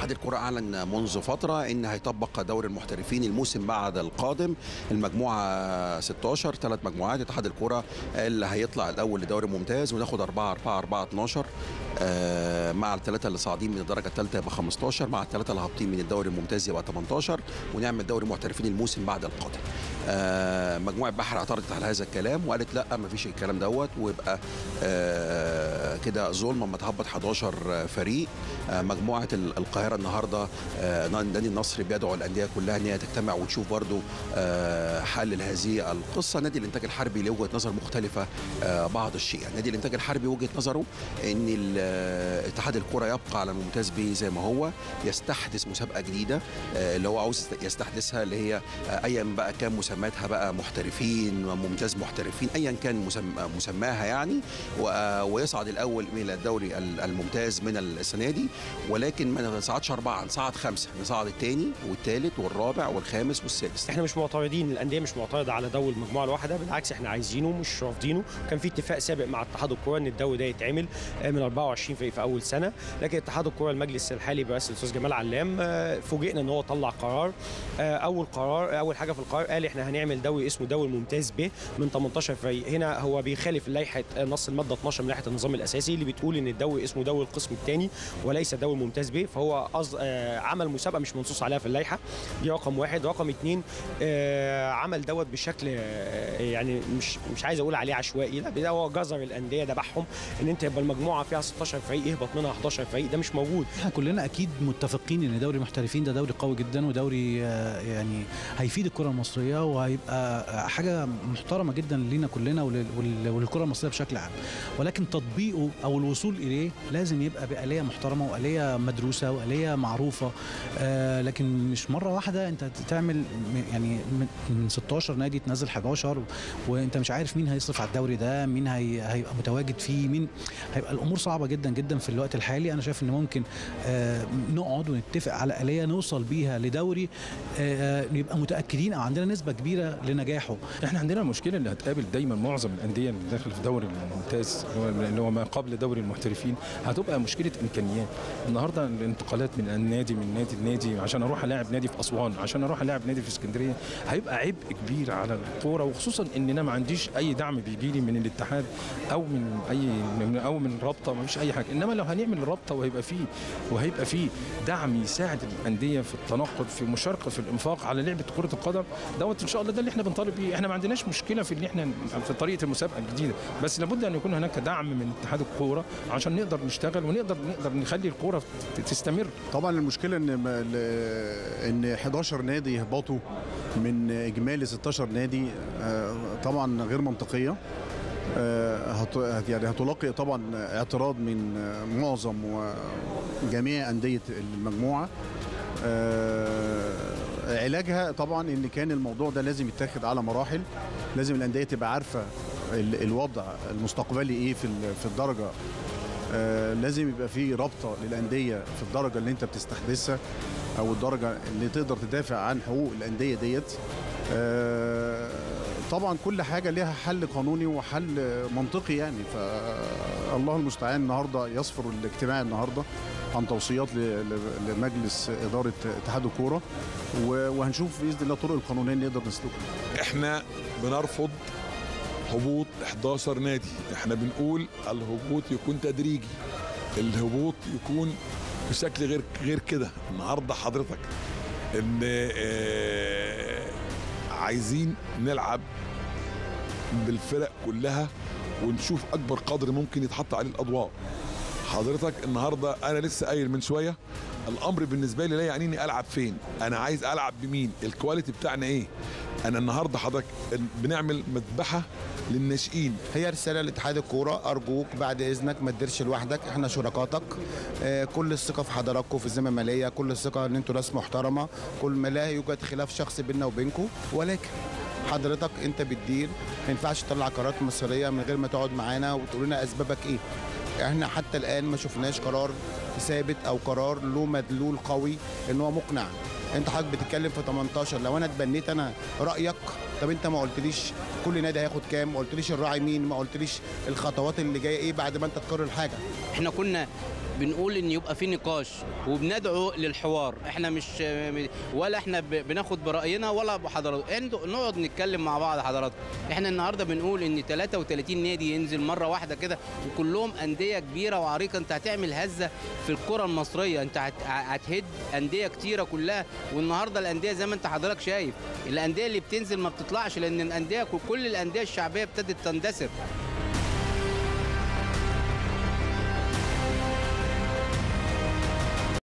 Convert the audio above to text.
اتحاد الكرة أعلن منذ فترة إن هيطبق دوري المحترفين الموسم بعد القادم المجموعة 16 ثلاث مجموعات اتحاد الكرة اللي هيطلع الأول لدوري ممتاز وناخد 4 4 4 12 آه، مع الثلاثة اللي صاعدين من الدرجة الثالثة يبقى 15 مع الثلاثة اللي هابطين من الدوري الممتاز يبقى 18 ونعمل دوري محترفين الموسم بعد القادم آه، مجموعة بحر اعترضت على هذا الكلام وقالت لا ما فيش الكلام دوت ويبقى آه، كده ظلم اما تهبط 11 فريق آه، مجموعة ال- القاهرة النهاردة آه، نادي النصر بيدعو الأندية كلها إن هي تجتمع وتشوف برضو آه، حل لهذه القصة نادي الإنتاج الحربي له وجهة نظر مختلفة آه، بعض الشيء يعني نادي الإنتاج الحربي وجهة نظره إن ال- آه، اتحاد الكرة يبقى على الممتاز به زي ما هو يستحدث مسابقة جديدة آه، اللي هو عاوز يستحدثها اللي هي آه، أيا بقى كان مسماتها بقى محترفين ممتاز محترفين أيا كان مسم- مسماها يعني و- ويصعد الأول إلى الدوري ال- الممتاز من السنة دي ولكن ما نصعدش أربعة نصعد خمسة نصعد الثاني والثالث والرابع والخامس والسادس احنا مش معترضين الانديه مش معترضه على دوري المجموعه الواحده بالعكس احنا عايزينه مش رافضينه كان في اتفاق سابق مع اتحاد الكوره ان الدوري ده يتعمل آه، من 24 فريق في اول سنه لكن اتحاد الكوره المجلس الحالي برئاسه الاستاذ جمال علام آه، فوجئنا ان هو طلع قرار آه، اول قرار اول حاجه في القرار قال احنا هنعمل دوري اسمه دوري ممتاز ب من 18 فريق هنا هو بيخالف لائحه آه، نص الماده 12 من لائحه النظام الاساسي اللي بتقول ان الدوري اسمه دوري القسم الثاني وليس دوري ممتاز ب فهو قصد آه، عمل مسابقه مش منصوص عليها في اللائحه دي رقم واحد رقم اثنين آه، عمل دوت بشكل آه، يعني مش مش عايز اقول عليه عشوائي لا ده هو جزر الانديه دبحهم ان انت يبقى المجموعه فيها 16 فريق يهبط منها 11 فريق ده مش موجود احنا كلنا اكيد متفقين ان دوري المحترفين ده دوري قوي جدا ودوري آه، يعني هيفيد الكره المصريه وهيبقى آه، حاجه محترمه جدا لينا كلنا ولل- ولل- وللكره المصريه بشكل عام ولكن تطبيقه او الوصول اليه لازم يبقى باليه محترمه واليه مدروسه واليه معروفه آه، لكن مش مره واحده انت تعمل م- يعني من- من 16 نادي تنزل 11 وانت مش عارف مين هيصرف على الدوري ده مين هي هيبقى متواجد فيه مين هيبقى الامور صعبه جدا جدا في الوقت الحالي انا شايف ان ممكن آه، نقعد ونتفق على اليه نوصل بيها لدوري آه، نبقى متاكدين او عندنا نسبه كبيره لنجاحه احنا عندنا المشكله اللي هتقابل دايما معظم الانديه اللي داخل في دوري الممتاز اللي هو- اللي هو ما قبل دوري المحترفين هتبقى مشكله امكانيات النهارده الانتقالات من النادي من نادي لنادي عشان اروح الاعب نادي في اسوان عشان اروح الاعب نادي في اسكندريه هيبقى عبء كبير على الكوره وخصوصا ان انا ما عنديش اي دعم بيجي لي من الاتحاد او من اي من او من رابطه ما فيش اي حاجه انما لو هنعمل رابطه وهيبقى فيه وهيبقى فيه دعم يساعد الانديه في التنقل في مشاركه في الانفاق على لعبه كره القدم دوت ان شاء الله ده اللي احنا بنطالب بيه احنا ما عندناش مشكله في ان احنا في طريقه المسابقه الجديده بس لابد ان يكون هناك دعم من اتحاد الكوره عشان نقدر نشتغل ونقدر نقدر نخلي الكوره تستمر طبعا المشكله ان ما- ل- ان 11 نادي يهبطوا من اجمالي 16 نادي آه، طبعا غير منطقيه آه، هت- هت- يعني هتلاقي طبعا اعتراض من آه، معظم وجميع انديه المجموعه آه، علاجها طبعا ان كان الموضوع ده لازم يتاخد على مراحل لازم الانديه تبقى عارفه ال- الوضع المستقبلي ايه في ال- في الدرجه آه، لازم يبقى في رابطه للانديه في الدرجه اللي انت بتستحدثها او الدرجه اللي تقدر تدافع عن حقوق الانديه ديت آه، طبعا كل حاجه ليها حل قانوني وحل منطقي يعني فالله المستعان النهارده يصفر الاجتماع النهارده عن توصيات ل- ل- لمجلس اداره اتحاد الكوره و- وهنشوف باذن الله الطرق القانونيه اللي نقدر نسلكها احنا بنرفض هبوط 11 نادي احنا بنقول الهبوط يكون تدريجي الهبوط يكون بشكل غير غير كده النهارده حضرتك ان آه، عايزين نلعب بالفرق كلها ونشوف اكبر قدر ممكن يتحط عليه الاضواء حضرتك النهارده انا لسه قايل من شويه الامر بالنسبه لي لا يعنيني العب فين انا عايز العب بمين الكواليتي بتاعنا ايه انا النهارده حضرتك بنعمل مذبحه للناشئين هي رساله لاتحاد الكوره ارجوك بعد اذنك ما تديرش لوحدك احنا شركاتك آه، كل الثقه في حضراتكم في الذمه الماليه كل الثقه ان انتوا ناس محترمه كل ما لا يوجد خلاف شخصي بيننا وبينكم ولكن حضرتك انت بتدير ما ينفعش تطلع قرارات مصيريه من غير ما تقعد معانا وتقول لنا اسبابك ايه احنا حتى الان ما شفناش قرار ثابت او قرار له مدلول قوي ان هو مقنع انت حضرتك بتتكلم في 18 لو انا اتبنيت انا رايك طب انت ما قلتليش كل نادي هياخد كام ما قلتليش الراعي مين ما قلتليش الخطوات اللي جايه ايه بعد ما انت تقرر الحاجه احنا كنا بنقول ان يبقى في نقاش وبندعو للحوار احنا مش ولا احنا ب- بناخد براينا ولا بحضرات عنده- نقعد نتكلم مع بعض حضرات احنا النهارده بنقول ان 33 نادي ينزل مره واحده كده وكلهم انديه كبيره وعريقه انت هتعمل هزه في الكره المصريه انت هت- هتهد انديه كتيره كلها والنهارده الانديه زي ما انت حضرتك شايف الانديه اللي بتنزل ما بتطلعش لان الانديه كل الانديه الشعبيه ابتدت تندثر